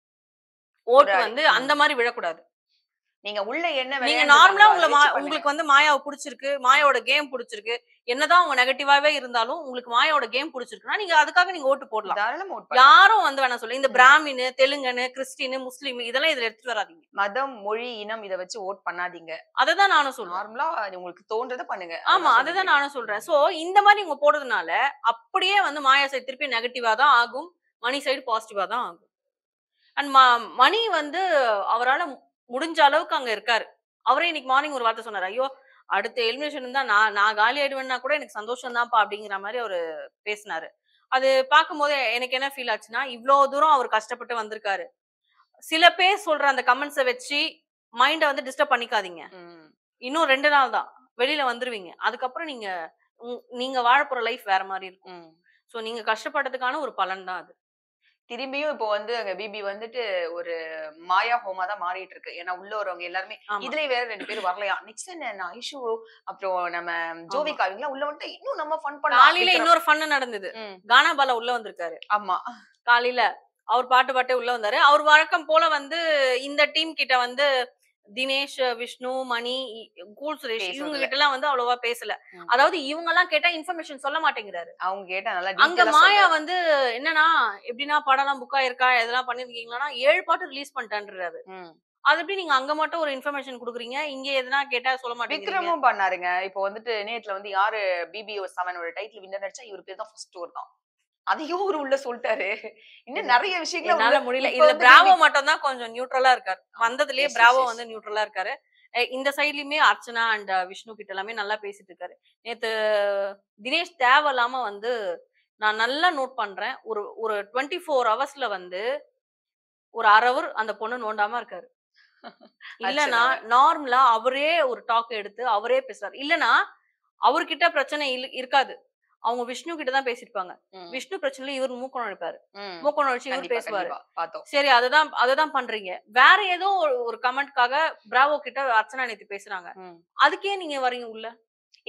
Speaker 1: ஓட்டு
Speaker 2: ஒரு-
Speaker 1: வந்து
Speaker 2: ம்.
Speaker 1: அந்த மாதிரி விழக்கூடாது
Speaker 2: நீங்க உள்ள என்ன
Speaker 1: நீங்க
Speaker 2: விளையாண்டு
Speaker 1: நார்மலா
Speaker 2: இருக்காங்களோ
Speaker 1: உங்களை
Speaker 2: அதை
Speaker 1: மா-
Speaker 2: வச்சு பண்ணுங்க.
Speaker 1: உங்களுக்கு வந்து மாயாவை பிடிச்சிருக்கு மாயாவோட கேம் பிடிச்சிருக்கு என்னதான் அவங்க நெகட்டிவாவே இருந்தாலும் உங்களுக்கு மாயாவோட கேம் பிடிச்சிருக்குன்னா நீங்க அதுக்காக நீங்க ஓட்டு போடலாம்
Speaker 2: தாராளமா vote பண்ணுங்க.
Speaker 1: யாரும் வந்து வேணாம் சொல்லி இந்த
Speaker 2: ம்.
Speaker 1: பிராமின் தெலுங்கனு கிறிஸ்டின் முஸ்லீம் இதெல்லாம் இதுல எடுத்துட்டு வராதீங்க
Speaker 2: மதம் மொழி இனம் இத வச்சு ஓட் பண்ணாதீங்க
Speaker 1: அததான் நானும் சொல்றேன்
Speaker 2: நார்மலா உங்களுக்கு தோன்றதை பண்ணுங்க
Speaker 1: ஆமா
Speaker 2: அதுதான்
Speaker 1: அதுதான்
Speaker 2: சொல்றேன்.
Speaker 1: நானும் சொல்றேன் சோ இந்த மாதிரி இவங்க போடுறதுனால அப்படியே வந்து மாயா சைடு திருப்பி நெகட்டிவா தான் ஆகும் மணி சைடு பாசிட்டிவா தான் ஆகும் அண்ட் மணி வந்து அவரால முடிஞ்ச அளவுக்கு அங்க இருக்காரு அவரே இன்னைக்கு மார்னிங் ஒரு வார்த்தை சொன்னாரு ஐயோ அடுத்த எலிமினேஷன் தான் நான் நான் காலி ஆயிடுவேன்னா கூட எனக்கு சந்தோஷம் தான்ப்பா அப்படிங்கிற மாதிரி அவரு பேசினாரு அது பார்க்கும்போது எனக்கு என்ன ஃபீல் ஆச்சுன்னா இவ்வளோ தூரம் அவர் கஷ்டப்பட்டு வந்திருக்காரு சில பேர் சொல்ற அந்த கமெண்ட்ஸை வச்சு மைண்டை வந்து டிஸ்டர்ப் பண்ணிக்காதீங்க
Speaker 2: ம்.
Speaker 1: இன்னும் ரெண்டு நாள் தான் வெளியில வந்துருவீங்க அதுக்கப்புறம் நீங்க உங்- நீங்க வாழ போற லைஃப் வேற மாதிரி இருக்கும்
Speaker 2: ம்.
Speaker 1: சோ நீங்க கஷ்டப்பட்டதுக்கான ஒரு பலன் தான் அது
Speaker 2: திரும்பியும் இப்போ வந்து அங்க பிபி வந்துட்டு ஒரு மாயா ஹோமா தான் மாறிட்டு இருக்கு ஏன்னா உள்ள வரவங்க எல்லாருமே
Speaker 1: ஆமா.
Speaker 2: இதுலயே வேற ரெண்டு பேர் வரலையா நெக்ஸ்ட் என்ன ஐஷு அப்புறம் நம்ம ஜோவிகா இவங்க உள்ள வந்துட்டு இன்னும் நம்ம ஃபன் பண்ணலாம்
Speaker 1: காலையில
Speaker 2: விக்ரம்.
Speaker 1: இன்னொரு ஃபன் நடந்தது
Speaker 2: ம்,
Speaker 1: கானா பாலா உள்ள வந்திருக்காரு
Speaker 2: ஆமா
Speaker 1: காலையில அவர் பாட்டு பாட்டே உள்ள வந்தாரு அவர் வழக்கம் போல வந்து இந்த டீம் கிட்ட வந்து தினேஷ் விஷ்ணு மணி இ- கூல் சுரேஷ்
Speaker 2: பேசுறதில்ல.
Speaker 1: இவங்க கிட்ட எல்லாம் வந்து அவ்வளவா பேசல
Speaker 2: ம்.
Speaker 1: அதாவது இவங்க எல்லாம் கேட்டா இன்ஃபர்மேஷன் சொல்ல மாட்டேங்கிறாரு
Speaker 2: அவங்க கேட்டா நல்லா
Speaker 1: அங்க
Speaker 2: detail ஆ
Speaker 1: மாயா
Speaker 2: சொல்றாரு.
Speaker 1: வந்து என்னன்னா எப்படின்னா படம் எல்லாம் புக் ஆயிருக்கா இதெல்லாம் பண்ணிருக்கீங்களான்னா ஏழு பாட்டு ரிலீஸ் பண்ணிட்டான்றாரு
Speaker 2: ம்.
Speaker 1: அது எப்படி நீங்க அங்க மட்டும் ஒரு இன்ஃபர்மேஷன் குடுக்குறீங்க இங்க எதுனா கேட்டா சொல்ல மாட்டேங்கிறீங்க
Speaker 2: விக்ரமும் பண்ணாருங்க இப்போ வந்துட்டு நேத்துல வந்து யாரு பிபி செவனோட டைட்டில் வின்னர் அடிச்சா இவர் பேர் தான் ஃபர்ஸ்ட் ஓவர் தான் அதையும் ஒரு உள்ள சொல்லிட்டாரு இன்னும் நிறைய விஷயங்கள்
Speaker 1: என்னால
Speaker 2: உள்ள-
Speaker 1: முடியல
Speaker 2: இப்ப
Speaker 1: இதுல
Speaker 2: வந்து
Speaker 1: பிராவோ
Speaker 2: BB
Speaker 1: மட்டும் தான் கொஞ்சம் நியூட்ரலா இருக்காரு வந்ததுலயே
Speaker 2: Yes, yes,
Speaker 1: பிராவோ
Speaker 2: yes.
Speaker 1: வந்து நியூட்ரலா இருக்காரு அஹ் இந்த சைட்லயுமே அர்ச்சனா அண்ட் விஷ்ணு கிட்ட எல்லாமே நல்லா பேசிட்டு இருக்காரு நேத்து தினேஷ் தேவையில்லாம வந்து நான் நல்லா நோட் பண்றேன் ஒரு ஒரு டுவெண்ட்டி ஃபோர் ஹவர்ஸ்ல வந்து ஒரு அரை hour அந்த பொண்ணு நோண்டாம இருக்காரு இல்லனா
Speaker 2: அர்ச்சனாவை.
Speaker 1: நார்மலா அவரே ஒரு டாக் எடுத்து அவரே பேசுறாரு இல்லனா அவர்கிட்ட பிரச்சனை இல்ல- இருக்காது அவங்க விஷ்ணு கிட்ட தான் பேசிருப்பாங்க
Speaker 2: ம்,
Speaker 1: விஷ்ணு பிரச்சனையில இவர் மூக்கம் நுழைப்பாரு
Speaker 2: ம்.
Speaker 1: மூக்கம் நுழைச்சு இவர்
Speaker 2: கண்டிப்பா,
Speaker 1: பேசுவாரு
Speaker 2: கண்டிப்பா. பார்த்தோம்
Speaker 1: சரி அதுதான் அதுதான் பண்றீங்க வேற ஏதோ ஒரு- ஒரு கமெண்ட்காக பிராவோ கிட்ட அர்ச்சனா நேத்து பேசுறாங்க
Speaker 2: ம்.
Speaker 1: அதுக்கே நீங்க வரீங்க உள்ள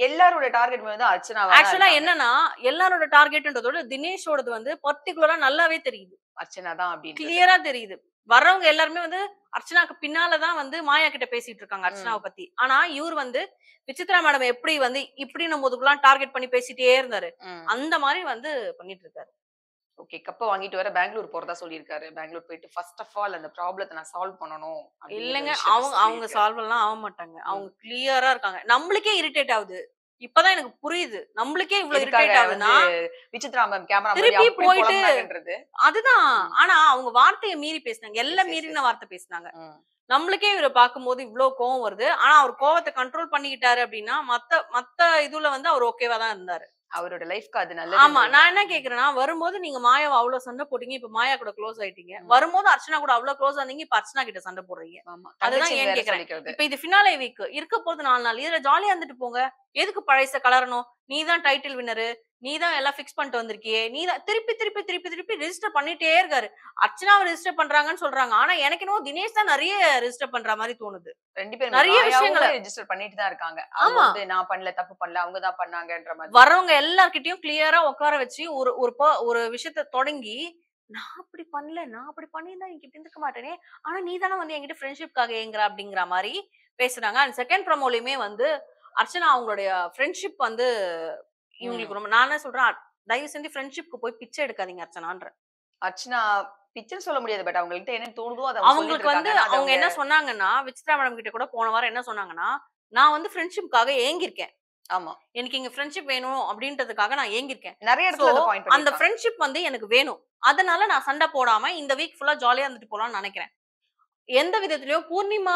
Speaker 2: எல்லாரோட டார்கெட் வந்து அர்ச்சனா
Speaker 1: ஆக்சுவலா என்னன்னா எல்லாரோட டார்கெட்ன்றதோட தினேஷோடது வந்து பர்டிகுலரா நல்லாவே தெரியுது
Speaker 2: அர்ச்சனா தான் அப்படின்னு
Speaker 1: கிளியரா தெரியுது வர்றவங்க எல்லாருமே வந்து அர்ச்சனாக்கு பின்னாலதான் வந்து மாயா கிட்ட பேசிட்டு இருக்காங்க அர்ச்சனாவை பத்தி ஆனா இவர் வந்து விசித்ரா மேடம் எப்படி வந்து இப்படின்னும் போதுக்குலாம் டார்கெட் பண்ணி பேசிட்டே இருந்தாரு அந்த மாதிரி வந்து பண்ணிட்டு இருக்காரு
Speaker 2: ஓகே கப்ப வாங்கிட்டு வர பெங்களூர் போறதா சொல்லியிருக்காரு பெங்களூர் போயிட்டு ஃபர்ஸ்ட் ஆஃப் ஆல் அந்த ப்ராப்ளத்தை நான் சால்வ் பண்ணணும் அப்படிங்கிற
Speaker 1: இல்லைங்க
Speaker 2: விஷயத்த
Speaker 1: அவங்க அவங்க
Speaker 2: சொல்லியிருக்காரு.
Speaker 1: சால்வ் எல்லாம் ஆக மாட்டாங்க அவங்க கிளியரா இருக்காங்க நம்மளுக்கே இரிட்டேட் ஆகுது இப்பதான் எனக்கு புரியுது நம்மளுக்கே இவ்வளவு
Speaker 2: எதுக்காக
Speaker 1: இரிட்டேட் ஆகுதுன்னா
Speaker 2: வந்து விசித்ரா மேம் கேமரா
Speaker 1: திருப்பி போயிட்டு-
Speaker 2: போயிட்டு
Speaker 1: அதுதான்
Speaker 2: ம்.
Speaker 1: ஆனா அவங்க வார்த்தையை மீறி பேசினாங்க எல்லாம்
Speaker 2: yes,
Speaker 1: மீறின
Speaker 2: yes.
Speaker 1: வார்த்தை பேசினாங்க நம்மளுக்கே இவரை பார்க்கும்போது இவ்வளவு கோவம் வருது ஆனா அவர் கோவத்தை கண்ட்ரோல் பண்ணிக்கிட்டாரு அப்படின்னா மத்த மத்த இதுல வந்து அவர் ஓகேவா தான் இருந்தாரு
Speaker 2: அவரோட லைஃப்க்கு அது நல்லது
Speaker 1: ஆமா நான் என்ன கேக்குறேன்னா வரும்போது நீங்க மாயாவை அவ்வளவு சண்டை போட்டீங்க இப்ப மாயா கூட க்ளோஸ் ஆயிட்டீங்க
Speaker 2: ம்.
Speaker 1: வரும்போது அர்ச்சனா கூட அவ்வளவு க்ளோஸ் ஆனீங்க இப்ப அர்ச்சனா கிட்ட சண்டை போடுறீங்க
Speaker 2: ஆமா
Speaker 1: அதுதான்
Speaker 2: தங்கச்சி
Speaker 1: ஏன்
Speaker 2: வேற
Speaker 1: கேக்குறேன்.
Speaker 2: சொல்லிக்கிறது
Speaker 1: இப்ப இது ஃபினாலே வீக் இருக்க போறது நாலு நாள் இதுல ஜாலியா இருந்துட்டு போங்க எதுக்கு பழைச கலரணும் நீ தான் டைட்டில் வின்னரு நீ தான் எல்லாம் ஃபிக்ஸ் பண்ணிட்டு வந்திருக்கியே நீ தான் திருப்பி திருப்பி திருப்பி திருப்பி ரெஜிஸ்டர் பண்ணிட்டே இருக்காரு அர்ச்சனாவை ரெஜிஸ்டர் பண்றாங்கன்னு சொல்றாங்க ஆனா எனக்கு என்னவோ தினேஷ் தான் நிறைய ரெஜிஸ்டர் பண்ற மாதிரி தோணுது
Speaker 2: ரெண்டு பேரும்
Speaker 1: நிறைய விஷயங்களை-
Speaker 2: ரெஜிஸ்டர் பண்ணிட்டு தான் இருக்காங்க அவங்க
Speaker 1: ஆமா.
Speaker 2: வந்து நான் பண்ணல தப்பு பண்ணல அவங்க தான் பண்ணாங்கன்ற மாதிரி
Speaker 1: வர்றவங்க எல்லார்கிட்டயும் கிளியரா உட்கார வச்சு ஒரு ஒரு ப- ஒரு விஷயத்த தொடங்கி நான் அப்படி பண்ணல நான் அப்படி பண்ணியிருந்தா என்கிட்ட இருந்துக்க மாட்டேனே ஆனா நீ தானே வந்து என்கிட்ட ஃப்ரெண்ட்ஷிப்காக ஏங்குற அப்படிங்கிற மாதிரி பேசுறாங்க அண்ட் செகண்ட் ப்ரமோலையுமே வந்து அர்ச்சனா அவங்களுடைய ஃப்ரெண்ட்ஷிப் வந்து இவங்களுக்கு ரொம்ப நான் என்ன சொல்றேன் அ- தயவு செஞ்சு ஃப்ரெண்ட்ஷிப்க்கு போய் பிச்சை எடுக்காதீங்க அர்ச்சனான்ற
Speaker 2: அர்ச்சனா பிக்சர் சொல்ல முடியாது பட் அவங்கள்ட்ட என்ன தோணுதோ அதை அவங்க
Speaker 1: அவங்களுக்கு வந்து
Speaker 2: சொல்லிட்டு இருக்காங்க.
Speaker 1: அவங்க என்ன சொன்னாங்கன்னா விசித்ரா மேடம் கிட்ட கூட போன வாரம் என்ன சொன்னாங்கன்னா நான் வந்து ஃப்ரெண்ட்ஷிப்காக ஏங்கியிருக்கேன்
Speaker 2: ஆமா
Speaker 1: எனக்கு இங்க ஃப்ரெண்ட்ஷிப் வேணும் அப்படின்றதுக்காக நான் ஏங்கியிருக்கேன்
Speaker 2: நிறைய இடத்துல
Speaker 1: So,
Speaker 2: பாயிண்ட்
Speaker 1: அந்த ஃப்ரெண்ட்ஷிப் வந்து எனக்கு வேணும் அதனால நான் சண்டை போடாம இந்த வீக் ஃபுல்லா ஜாலியா இருந்துட்டு போலாம்னு நினைக்கிறேன் எந்த விதத்துலயும் பூர்ணிமா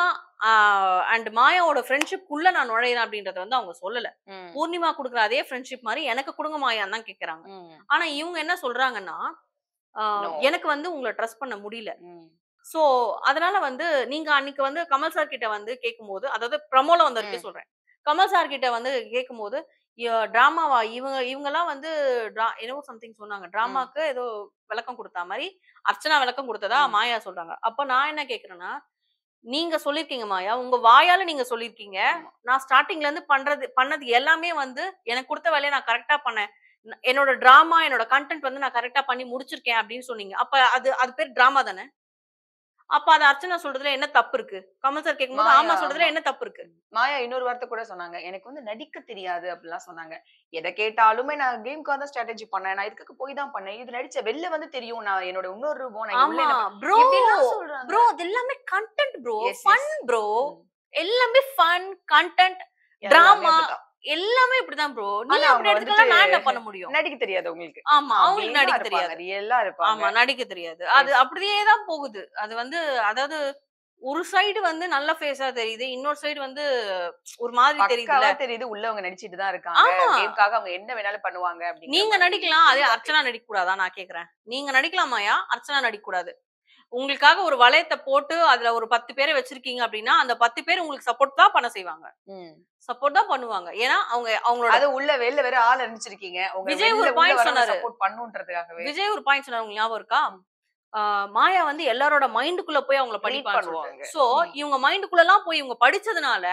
Speaker 1: அண்ட் மாயாவோட ஃப்ரெண்ட்ஷிப் குள்ள நான் நுழையிறேன் அப்படின்றத வந்து அவங்க சொல்லல பூர்ணிமா கொடுக்குற அதே ஃப்ரெண்ட்ஷிப் மாதிரி எனக்கு கொடுங்க மாயான்னு தான் கேக்குறாங்க ஆனா இவங்க என்ன சொல்றாங்கன்னா ஆஹ்,
Speaker 2: No.
Speaker 1: எனக்கு வந்து உங்களை ட்ரஸ்ட் பண்ண முடியல சோ அதனால வந்து நீங்க அன்னைக்கு வந்து கமல் சார் கிட்ட வந்து கேட்கும்போது அதாவது ப்ரமோல வந்த வரைக்கும்
Speaker 2: ம்.
Speaker 1: சொல்றேன் கமல் சார் கிட்ட வந்து கேட்கும்போது டிராமாவா இவங்க இவங்க எல்லாம் வந்து dra- ஏதோ சம்திங் சொன்னாங்க டிராமாக்கு ஏதோ விளக்கம் கொடுத்தா மாதிரி அர்ச்சனா விளக்கம் கொடுத்ததா
Speaker 2: ம்.
Speaker 1: மாயா சொல்றாங்க அப்ப நான் என்ன கேக்குறேன்னா நீங்க சொல்லிருக்கீங்க மாயா உங்க வாயால நீங்க சொல்லிருக்கீங்க
Speaker 2: ஆமா.
Speaker 1: நான் ஸ்டார்டிங்ல இருந்து பண்றது பண்ணது எல்லாமே வந்து எனக்கு கொடுத்த வேலையை நான் கரெக்டா பண்ணேன் ந- என்னோட டிராமா என்னோட கண்டென்ட் வந்து நான் கரெக்டா பண்ணி முடிச்சிருக்கேன் அப்படின்னு சொன்னீங்க அப்ப அது அது பேர் டிராமா தானே அப்ப அது அர்ச்சனா சொல்றதுல என்ன தப்பு இருக்கு கமல் சார் கேட்கும்போது
Speaker 2: மாயா,
Speaker 1: ஆமா சொல்றதுல
Speaker 2: ஆமா.
Speaker 1: என்ன தப்பு இருக்கு
Speaker 2: மாயா இன்னொரு வார்த்தை கூட சொன்னாங்க எனக்கு வந்து நடிக்க தெரியாது அப்படிலாம் சொன்னாங்க எதை கேட்டாலுமே நான் கேம்க்கு தான் ஸ்ட்ராட்டஜி பண்ணேன் நான் இதுக்கு போய் தான் பண்ணேன் இது நடிச்ச வெளில வந்து தெரியும் நான் என்னோட இன்னொரு ரூபம் நான் உள்ள
Speaker 1: ஆமா
Speaker 2: என்ன-
Speaker 1: ப்ரோ
Speaker 2: இப்படிலாம் சொல்றாங்க.
Speaker 1: ப்ரோ அது எல்லாமே content bro
Speaker 2: Yes, yes.
Speaker 1: Fun bro
Speaker 2: ம்.
Speaker 1: எல்லாமே ஃபன் கண்டென்ட்
Speaker 2: எல்லாமே
Speaker 1: drama.
Speaker 2: அப்படிதான்.
Speaker 1: எல்லாமே இப்படிதான் ப்ரோ நீ
Speaker 2: ஆனா
Speaker 1: அப்படி
Speaker 2: அவங்க
Speaker 1: எடுத்துக்கலாம் நான் என்ன
Speaker 2: வந்துட்டு
Speaker 1: பண்ண முடியும்
Speaker 2: நடிக்க தெரியாது உங்களுக்கு
Speaker 1: ஆமா அவங்களுக்கு நடிக்க தெரியாது
Speaker 2: ரியலா இருப்பாங்க
Speaker 1: ஆமா நடிக்க தெரியாது அது அப்படியே தான் போகுது அது வந்து அதாவது ஒரு சைடு வந்து நல்ல ஃபேஸா தெரியுது இன்னொரு சைடு வந்து ஒரு மாதிரி தெரியுதுல
Speaker 2: பக்காவா தெரியுது உள்ளவங்க நடிச்சிட்டு தான் இருக்காங்க
Speaker 1: ஆமா.
Speaker 2: கேம்காக அவங்க என்ன வேணாலும் பண்ணுவாங்க அப்படிங்கிற
Speaker 1: நீங்க
Speaker 2: மாதிரி
Speaker 1: நடிக்கலாம் அதே
Speaker 2: தெரியுது.
Speaker 1: அர்ச்சனா நடிக்க கூடாதா நான் கேக்குறேன் நீங்க நடிக்கலாமாயா அர்ச்சனா நடிக்க கூடாது உங்களுக்காக ஒரு வளையத்தை போட்டு அதுல ஒரு பத்து பேரை வச்சிருக்கீங்க அப்படின்னா அந்த பத்து பேர் உங்களுக்கு சப்போர்ட் தான் பண்ண செய்வாங்க
Speaker 2: ம்.
Speaker 1: சப்போர்ட் தான் பண்ணுவாங்க ஏன்னா அவங்க அவங்களோட
Speaker 2: அது உள்ள வெளில வேற ஆள் அனுப்பிச்சிருக்கீங்க உங்க
Speaker 1: விஜய் ஒரு point சொன்னாரு.
Speaker 2: சப்போர்ட் பண்ணுன்றதுக்காகவே
Speaker 1: விஜய் ஒரு பாயிண்ட் சொன்னார் உங்களுக்கு ஞாபகம் இருக்கா ஆஹ் மாயா வந்து எல்லாரோட மைண்டுக்குள்ள போய் அவங்கள படிப்பான்னு
Speaker 2: பண்ணுவாங்க.
Speaker 1: சொல்றாங்க சோ
Speaker 2: ம்.
Speaker 1: இவங்க மைண்டுக்குள்ள எல்லாம் போய் இவங்க படிச்சதுனால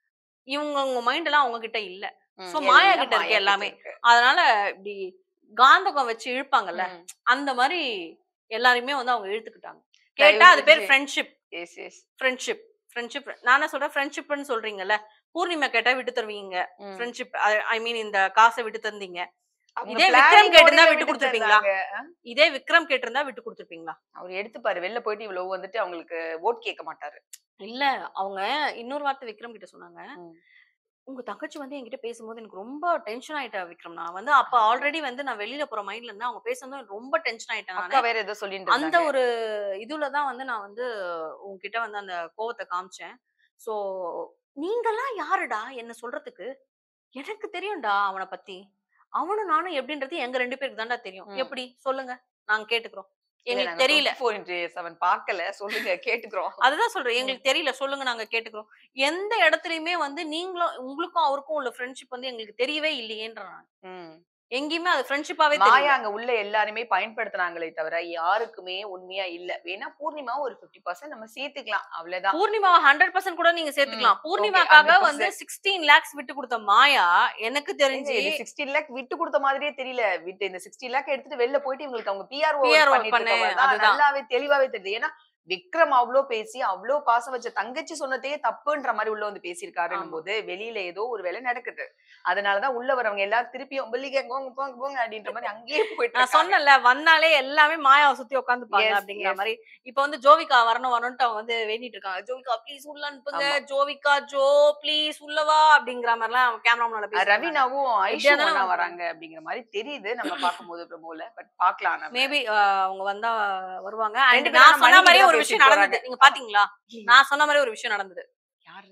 Speaker 1: இவங்க உங்க மைண்ட் எல்லாம் அவங்க கிட்ட இல்ல
Speaker 2: ம்,
Speaker 1: So, மாயா
Speaker 2: எல்லாம்
Speaker 1: கிட்ட இருக்கு
Speaker 2: மாயா
Speaker 1: எல்லாமே.
Speaker 2: இருக்கு.
Speaker 1: அதனால இப்படி காந்தகம் வச்சு இழுப்பாங்கல்ல
Speaker 2: ம்.
Speaker 1: அந்த மாதிரி எல்லாரையுமே வந்து அவங்க இழுத்துக்கிட்டாங்க
Speaker 2: தயவு
Speaker 1: கேட்டா அது பேர்
Speaker 2: செஞ்சு-
Speaker 1: friendship
Speaker 2: Yes, yes.
Speaker 1: Friendship friendship நான் என்ன சொல்றேன் ஃப்ரெண்ட்ஷிப்னு சொல்றீங்கல்ல பூர்ணிமா கேட்டா விட்டு தருவீங்க
Speaker 2: ம்.
Speaker 1: ஃப்ரெண்ட்ஷிப் ஐ மீன் இந்த காசை விட்டு தந்தீங்க
Speaker 2: அவங்க
Speaker 1: இதே
Speaker 2: planning
Speaker 1: விக்ரம் கேட்டிருந்தா
Speaker 2: ஓடவே
Speaker 1: விட்டு
Speaker 2: விட்டு
Speaker 1: கொடுத்திருப்பீங்களா?
Speaker 2: தந்தாங்க.
Speaker 1: இதே விக்ரம் கேட்டிருந்தா விட்டு கொடுத்துருப்பீங்களா
Speaker 2: அவர் எடுத்துப்பாரு வெளில போயிட்டு இவ்வளவு வந்துட்டு அவங்களுக்கு ஓட் கேட்க மாட்டாரு
Speaker 1: இல்ல அவங்க இன்னொரு வார்த்தை விக்ரம் கிட்ட சொன்னாங்க
Speaker 2: ம்.
Speaker 1: உங்க தங்கச்சி வந்து என்கிட்ட பேசும்போது எனக்கு ரொம்ப டென்ஷன் ஆயிட்டா விக்ரம் நான் வந்து அப்ப
Speaker 2: ஆமா.
Speaker 1: ஆல்ரெடி வந்து நான் வெளியில போற மைண்ட்ல இருந்து அவங்க பேசும்போது எனக்கு ரொம்ப டென்ஷன் ஆயிட்டேன்
Speaker 2: அக்கா
Speaker 1: நானு
Speaker 2: வேற ஏதோ சொல்லிட்டு
Speaker 1: அந்த
Speaker 2: இருந்தாங்க.
Speaker 1: ஒரு இதுல தான் வந்து நான் வந்து உங்ககிட்ட வந்து அந்த கோவத்தை காமிச்சேன் சோ நீங்கெல்லாம் யாருடா என்ன சொல்றதுக்கு எனக்கு தெரியும்டா அவனை பத்தி அவனும் நானும் எப்படின்றது எங்க ரெண்டு பேருக்கு தான்டா தெரியும்
Speaker 2: ம்.
Speaker 1: எப்படி சொல்லுங்க நாங்க கேட்டுக்கிறோம்
Speaker 2: இல்ல,
Speaker 1: எங்களுக்கு
Speaker 2: நாங்க
Speaker 1: தெரியல
Speaker 2: 24 into 7 பார்க்கல சொல்லுங்க கேட்டுக்கிறோம்
Speaker 1: அதுதான் சொல்றேன் எங்களுக்கு தெரியல சொல்லுங்க நாங்க கேட்டுக்கிறோம் எந்த இடத்துலயுமே வந்து நீங்களும் உங்களுக்கும் அவருக்கும் உள்ள ஃப்ரெண்ட்ஷிப் வந்து எங்களுக்கு தெரியவே இல்லையேன்ற நான்
Speaker 2: ம்.
Speaker 1: எங்கேயுமே அது ஃப்ரெண்ட்ஷிப்பாவே தெரியல
Speaker 2: மாயா அங்க உள்ள எல்லாருமே பயன்படுத்துனாங்களே தவிர யாருக்குமே உண்மையா இல்ல வேணா பூர்ணிமா ஒரு 50% பர்சன்ட் நம்ம சேர்த்துக்கலாம் அவ்வளவுதான்
Speaker 1: பூர்ணிமாவை ஹண்ட்ரட் பர்சன்ட் கூட நீங்க சேர்த்துக்கலாம்
Speaker 2: ம்,
Speaker 1: பூர்ணிமாக்காக
Speaker 2: okay, 100%.
Speaker 1: வந்து சிக்ஸ்டீன் லேக்ஸ் விட்டு கொடுத்த மாயா எனக்கு தெரிஞ்சு
Speaker 2: சிக்ஸ்டி லேக் விட்டு கொடுத்த மாதிரியே தெரியல விட்டு இந்த சிக்ஸ்டி லேக் எடுத்துட்டு வெளில போயிட்டு இவங்களுக்கு அவங்க பிஆர்
Speaker 1: PR work
Speaker 2: பண்ணிட்டு
Speaker 1: பண்ணு,
Speaker 2: இருக்கவங்க தான்
Speaker 1: அதுதான்.
Speaker 2: நல்லாவே தெளிவாவே தெரியுது ஏன்னா விக்ரம் அவ்வளோ பேசி அவ்வளோ பாசம் வச்ச தங்கச்சி சொன்னதையே தப்புன்ற மாதிரி உள்ள வந்து பேசியிருக்காருன்னும்
Speaker 1: ஆமா.
Speaker 2: போது வெளியில ஏதோ ஒரு வேலை நடக்குது அதனாலதான் உள்ள வரவங்க எல்லாரும் திருப்பியும் பில்லிங்க போங்க போங்க போங்க அப்படின்ற மாதிரி அங்கேயே போயிட்டு
Speaker 1: நான்
Speaker 2: இருக்காங்க.
Speaker 1: சொன்னேன்ல வந்தாலே எல்லாமே மாயாவை சுத்தி உட்காந்துப்பாங்க
Speaker 2: Yes,
Speaker 1: அப்படிங்கிற
Speaker 2: yes.
Speaker 1: மாதிரி இப்ப வந்து ஜோவிகா வரணும் வரணும்ட்டு அவங்க வந்து வேண்டிட்டு இருக்காங்க ஜோவிகா ப்ளீஸ் உள்ள அனுப்புங்க
Speaker 2: ஆமா.
Speaker 1: ஜோவிகா ஜோ ப்ளீஸ் உள்ளவா அப்படிங்கிற மாதிரி எல்லாம் கேமராமேன்ல
Speaker 2: அஹ்
Speaker 1: பேசி
Speaker 2: ரவீனாவும்
Speaker 1: எப்படியா
Speaker 2: ஐஷுவும்
Speaker 1: இருந்தாலும்
Speaker 2: ஒண்ணா
Speaker 1: அவங்க
Speaker 2: வராங்க அப்படிங்கிற மாதிரி தெரியுது நம்ம பார்க்கும்போது ப்ரமோல பட் பாக்கலாம் நம்ம
Speaker 1: மேபி அவங்க வந்தா வருவாங்க
Speaker 2: ரெண்டு
Speaker 1: அண்ட்
Speaker 2: பேரும்
Speaker 1: நான் சொன்ன
Speaker 2: மனைவி
Speaker 1: மாதிரியே
Speaker 2: தான்
Speaker 1: ஒரு
Speaker 2: பேசிட்டு
Speaker 1: விஷயம் நடந்தது
Speaker 2: போறாங்க.
Speaker 1: நீங்க பாத்தீங்களா நான் சொன்ன மாதிரி ஒரு விஷயம் நடந்தது
Speaker 2: யாரு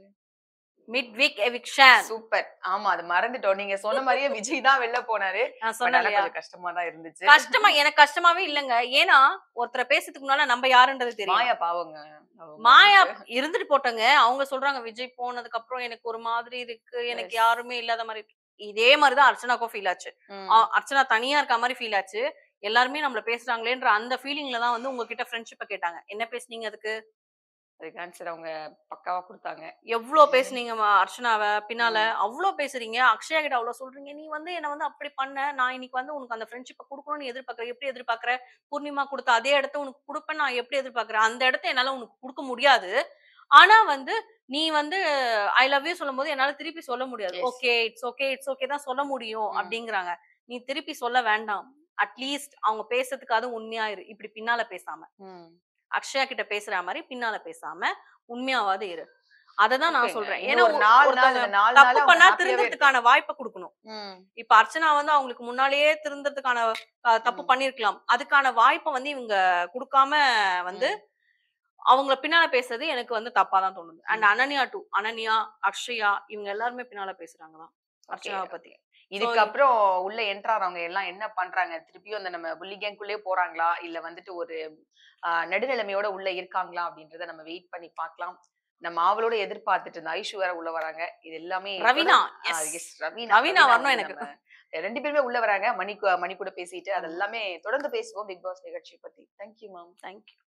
Speaker 1: மிட் வீக் எவிக்ஷன்
Speaker 2: சூப்பர் ஆமா அது மறந்துட்டோம் நீங்க சொன்ன மாதிரியே விஜய் தான் வெளில போனாரு
Speaker 1: நான்
Speaker 2: But
Speaker 1: சொன்னேன்
Speaker 2: ஆனா
Speaker 1: இல்லையா
Speaker 2: கொஞ்சம் கஷ்டமா தான் இருந்துச்சு
Speaker 1: கஷ்டமா எனக்கு கஷ்டமாவே இல்லங்க ஏன்னா ஒருத்தரை பேசுறதுக்கு முன்னால நம்ம யாருன்றது தெரியும்
Speaker 2: மாயா பாவங்க அவங்க
Speaker 1: மாயா
Speaker 2: வந்து
Speaker 1: இருந்துட்டு போட்டோங்க அவங்க சொல்றாங்க விஜய் போனதுக்கு அப்புறம் எனக்கு ஒரு மாதிரி இருக்கு எனக்கு
Speaker 2: Yes.
Speaker 1: யாருமே இல்லாத மாதிரி இருக்கு இதே மாதிரிதான் அர்ச்சனாக்கும் ஃபீல் ஆச்சு
Speaker 2: ம்.
Speaker 1: அ- அர்ச்சனா தனியா இருக்க மாதிரி ஃபீல் ஆச்சு எல்லாருமே நம்மள பேசுறாங்களேன்ற அந்த ஃபீலிங்ல தான் வந்து உங்ககிட்ட ஃப்ரெண்ட்ஷிப்பை கேட்டாங்க என்ன பேசுனீங்க அதுக்கு
Speaker 2: அதுக்கு ஆன்சர் அவங்க பக்காவா கொடுத்தாங்க
Speaker 1: எவ்வளவு பேசுனீங்க ம- அர்ச்சனாவை பின்னால அவ்வளவு பேசுறீங்க அக்ஷயா கிட்ட அவ்வளவு சொல்றீங்க நீ வந்து என்ன வந்து அப்படி பண்ண நான் இன்னைக்கு வந்து உனக்கு அந்த ஃப்ரெண்ட்ஷிப்பை கொடுக்கணும்னு எதிர்பார்க்கற எப்படி எதிர்பார்க்கற பூர்ணிமா கொடுத்த அதே இடத்த உனக்கு கொடுப்பேன் நான் எப்படி எதிர்பார்க்கறேன் அந்த இடத்த என்னால உனக்கு கொடுக்க முடியாது ஆனா வந்து நீ வந்து ஐ லவ் யூ சொல்லும் போது என்னால திருப்பி சொல்ல முடியாது
Speaker 2: Yes.
Speaker 1: Okay it's okay it's okay தான் சொல்ல முடியும்
Speaker 2: ம்.
Speaker 1: அப்படிங்கிறாங்க நீ திருப்பி சொல்ல வேண்டாம் அட்லீஸ்ட் அவங்க பேசுறதுக்காவது உண்மையா இரு இப்படி பின்னால பேசாம
Speaker 2: ம்.
Speaker 1: அக்ஷயா கிட்ட பேசுற மாதிரி பின்னால பேசாம உண்மையாவது இரு அததான் நான்
Speaker 2: ஓகேங்க.
Speaker 1: சொல்றேன்
Speaker 2: இன்னும்
Speaker 1: ஏன்னா
Speaker 2: ஒரு நாலு நாள்
Speaker 1: ஒருத்தவங்க
Speaker 2: இந்த நாலு
Speaker 1: தப்பு
Speaker 2: நாள்
Speaker 1: பண்ணா
Speaker 2: அவங்க happy-ஆவே
Speaker 1: திருந்தறதுக்கான வாய்ப்பை கொடுக்கணும்
Speaker 2: ம்.
Speaker 1: இப்ப அர்ச்சனா வந்து அவங்களுக்கு முன்னாலேயே திருந்தறதுக்கான அஹ், தப்பு
Speaker 2: ம்.
Speaker 1: பண்ணிருக்கலாம் அதுக்கான வாய்ப்பை வந்து இவங்க கொடுக்காம வந்து அவங்கள பின்னால பேசுறது எனக்கு வந்து தப்பா தான் தோணுது அண்ட்
Speaker 2: ம்.
Speaker 1: அனன்யா டூ அனன்யா அக்ஷயா இவங்க எல்லாருமே பின்னால பேசுறாங்களாம்
Speaker 2: Okay,
Speaker 1: அர்ச்சனாவை பத்தி
Speaker 2: இதுக்கப்புறம் உள்ள என்ட்ராறவங்க எல்லாம் என்ன பண்றாங்க திருப்பியும் அந்த நம்ம புள்ளி கேங்குள்ளே போறாங்களா இல்ல வந்துட்டு ஒரு ஆஹ், நடுநிலைமையோட உள்ள இருக்காங்களா அப்படின்றத நம்ம வெயிட் பண்ணி பார்க்கலாம் நம்ம ஆவலோட எதிர்பார்த்துட்டு இருந்த ஐஷு வேற உள்ள வராங்க இது எல்லாமே
Speaker 1: ரவீனா,
Speaker 2: தொடர்ந்து- ஆஹ்,
Speaker 1: yes.
Speaker 2: yes, ரவீனா
Speaker 1: ரவீனா வரணும்
Speaker 2: வந்து
Speaker 1: எனக்கு.
Speaker 2: நம்ம ரெண்டு பேருமே உள்ள வராங்க மணி கு- மணி கூட பேசிட்டு அது எல்லாமே தொடர்ந்து பேசுவோம் பிக் பாஸ் நிகழ்ச்சி பத்தி தேங்க்யூ மேம்
Speaker 1: தேங்க்யூ